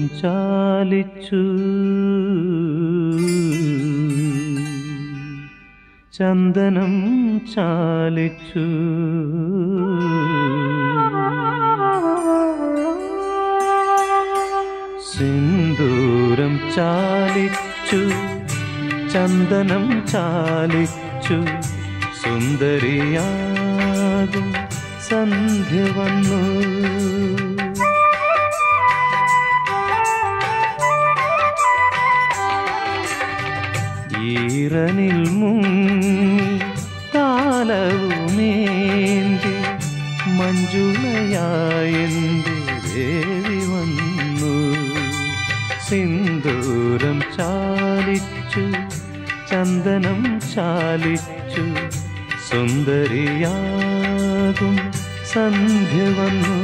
ചാലിച്ചു ചന്ദനം ചാലിച്ചു സിന്ദൂരം ചാലിച്ചു ചന്ദനം ചാലിച്ചു സുന്ദരിയാകും സന്ധ്യ വന്നു ഈറനിൽ മുങ്ങി കാലവുമേന്തി മഞ്ജുളയായെന്റെ ദേവി വന്നു സിന്ദൂരം ചാലിച്ചു ചന്ദനം ചാലിച്ചു സുന്ദരിയാകും സന്ധ്യ വന്നു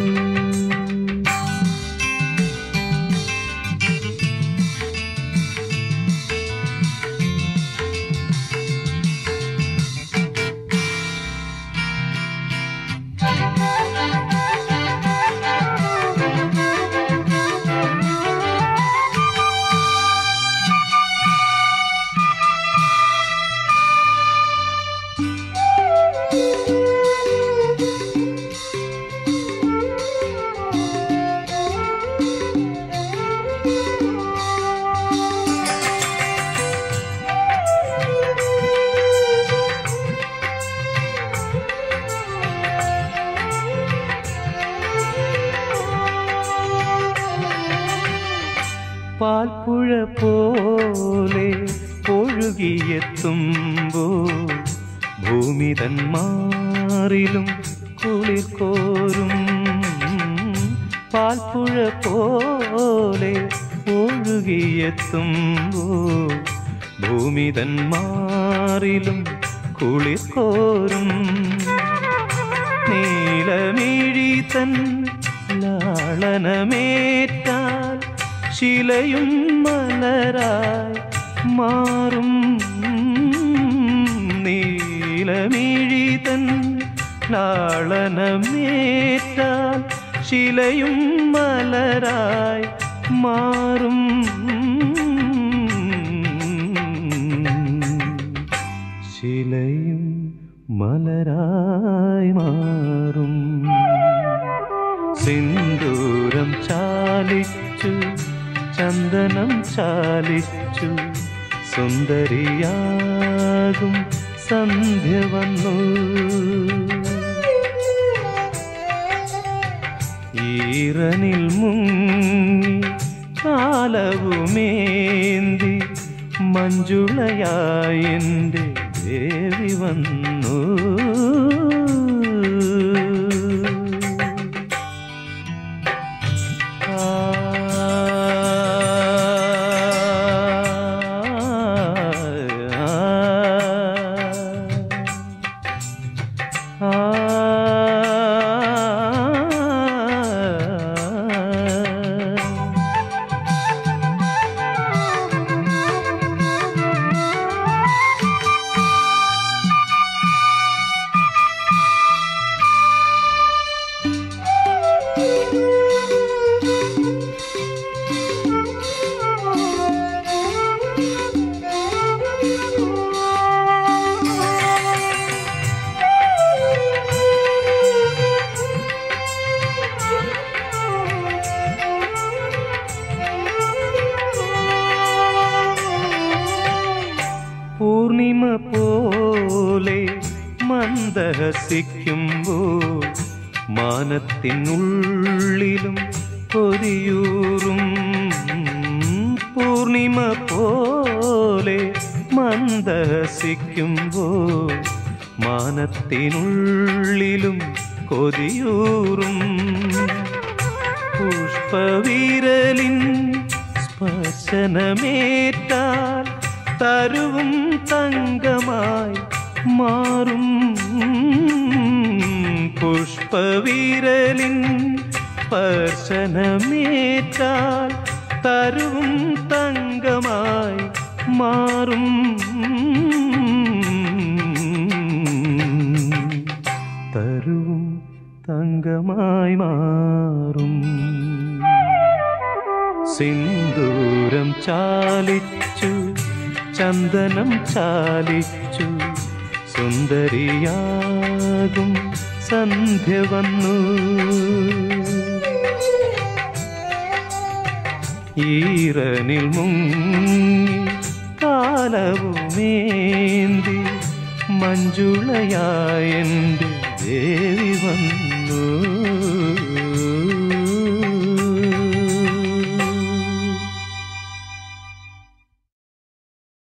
പാൽപ്പുഴ പോലെ ഒഴുകിയെത്തുമ്പോൾ ഭൂമി തന്മാറിലും കുളിർ കോരും പാൽപ്പുഴ പോലെ ഒഴുകിയെത്തുമ്പോൾ ഭൂമി തന്മാറിലും കുളിർ കോരും നീലമിഴി തൻ ലാളനമേറ്റാൽ ശിലയും മലരായി മാറും നീലമിഴി തൻ ലാളനമേറ്റാൽ ശിലയും മലരായി മാറും ശിലയും മലരായി മാറും സിന്ദൂരം ചാലിച്ചു ചന്ദനം ചാലിച്ചു സുന്ദരിയാകും സന്ധ്യ വന്നു ഈറനിൽ മുങ്ങി കാലവുമേന്തി മഞ്ജുളയായെൻ്റെ ദേവി വന്നു പൂർണിമ പോലെ മന്ദഹസിക്കുമ്പോൾ മാനത്തിനുള്ളിലും കൊതിയൂറും പൂർണിമ പോലെ മന്ദഹസിക്കുമ്പോൾ മാനത്തിനുള്ളിലും കൊതിയൂറും പുഷ്പവിരലിൻ സ്പർശനമേറ്റാൽ തരുവും തങ്കമായി മാറും പുഷ്പവിരലിൻ സ്പർശനമേറ്റാൽ തരുവും തങ്കമായി മാറും തരുവും തങ്കമായി മാറും സിന്ദൂരം ചാലിച്ചു ചന്ദനം ചാലിച്ചു സുന്ദരിയാകും സന്ധ്യ വന്നു ഈറനിൽ മുങ്ങി കാലവുമേന്തി മഞ്ജുളയായ എൻ്റെ ദേവി വന്നു